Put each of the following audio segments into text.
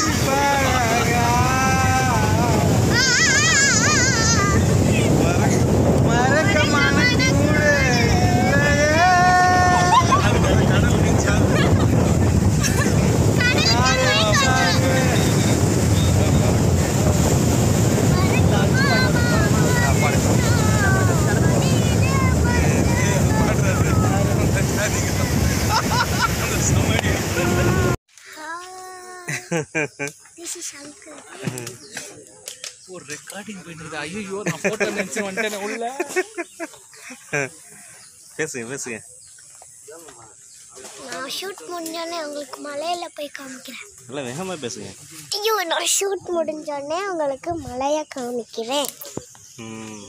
அன்பழகா மறக்க மனக்கூட இல்லையே This is Shankar. ஒரு ரெக்கார்டிங் பண்ணிருது ஐயோ நான் போட்டோ நினைச்சு வந்துட்டேன் உள்ள பேசுங்க பேசுங்க நான் ஷூட் முடிஞ்சோடனே உங்களுக்கு மலையில போய் காமிக்கிறேன் நல்லா வேகமாக பேசுங்க ஐயோ நான் ஷூட் முடிஞ்சோடனே உங்களுக்கு மலையை காமிக்கிறேன் ம்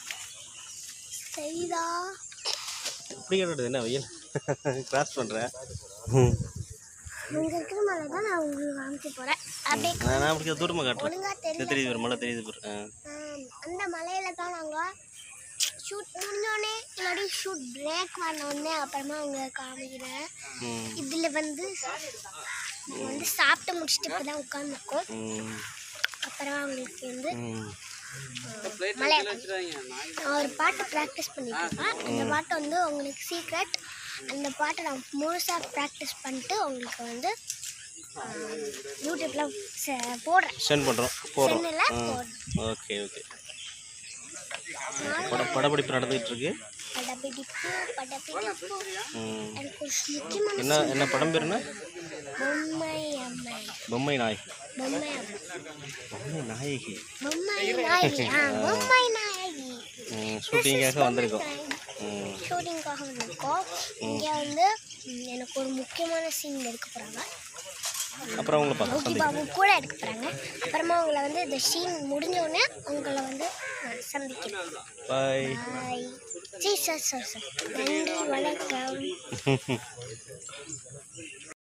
சரிதா இப்படி கேட்டது என்ன வெயில் கிராஸ் பண்ணுறேன் அங்க இருக்கிற மலை தான் நான் உங்களுக்கு காமிக்க போறேன் அப்படியே நான் நான் அப்படி தூரமாக காட்டுறேன் ஒழுங்கா இது தெரியும் தெரியுது பாரு, மழை தெரியுது பாரு ஆ ஆம், அந்த மலையில தான் நாங்கள் ஷூட் முடிஞ்சோடனே இல்லாட்டி ஷூட் பிரேக் பண்ணோடனே அப்புறமா அவங்க காமிக்கிறேன் ம் இதில் வந்து நாங்க வந்து சாப்பிட்டு முடிச்சுட்டு இப்போ தான் உட்காந்துருக்கோம் ம் அப்புறம் அவங்களுக்கு வந்து ம் மலையை காமி- நான் ஒரு பாட்டு ப்ராக்டிஸ் பண்ணிட்டு இருக்கேன் அந்த பாட்டு வந்து உங்களுக்கு சீக்ரெட் அந்த பாட்டை நான் முழுசாக ப்ராக்டிஸ் பண்ணிட்டு உங்களுக்கு வந்து யூடியூப்பில் போடுறேன் சென்ட் பண்ணுறோம் போகிறோம் சென்னில் ஆ போடுறேன் ஓகே ஓகே பட படப்பிடிப்பு நடந்துகிட்டு இருக்கு படப்பிடிப்பு படப்பிடிப்பு ம் எனக்கு ஒரு முக்கியமான என்ன என்ன படம் பேர் என்ன பொம்மை அம்மை பொம்மை நாய் பொம்மை அம்மை பொம்மை நாயகி பொம்மை நாயகி ஆ பொம்மை நாயகி ம் ஷூட்டிங்காக வந்திருக்கோம் ம் ஷூட்டிங்காக வந்திருக்கோம் இங்கே வந்து ம், எனக்கு ஒரு முக்கியமான சீன் எடுக்க போகிறாங்க அப்புறம் உங்களை பார்க்க யோகி பாபு கூட எடுக்க போகிறாங்க அப்புறமா உங்களை வந்து இந்த சீன் முடிஞ்ச உடனே உங்களை வந்து நான் சந்திக்கிறேன் bye bye ji sir sir sir நன்றி வணக்கம்